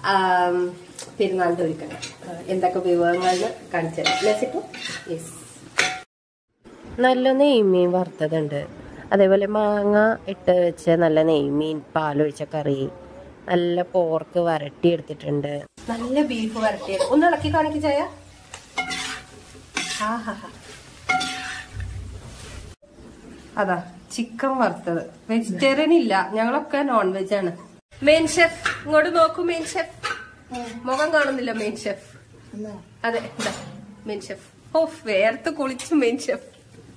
ആം, പെരുന്നാളിന്റെ ഒരുക്കണം ആ, എന്തൊക്കെ വിഭവങ്ങളെന്ന് കാണിച്ചു തരാം ലെസിട്ടു യെസ് നല്ല നെയ്മീൻ വറുത്തതുണ്ട് അതേപോലെ മാങ്ങ ഇട്ട് വെച്ച നല്ല നെയ്മീൻ പാലൊഴിച്ച കറി നല്ല പോർക്ക് വരട്ടി എടുത്തിട്ടുണ്ട് നല്ല ബീഫ് വരട്ടിയത് ഒന്ന് ഇളക്കി കാണിക്ക് ചായ ആഹാ അതാ ചിക്കൻ വറുത്തത് വെജിറ്റേറിയൻ ഇല്ല ഞങ്ങളൊക്കെ നോൺ വെജ് ആണ് മെയിൻ ഷെഫ് ഇങ്ങോട്ട് നോക്കൂ മെയിൻ ഷെഫ് മുഖം കാണുന്നില്ല മെയിൻ ഷെഫ് അതെ ഇതാ മെയിൻ ഷെഫ് ഓ വേർത്ത് കുളിച്ചു മെയിൻ ഷെഫ്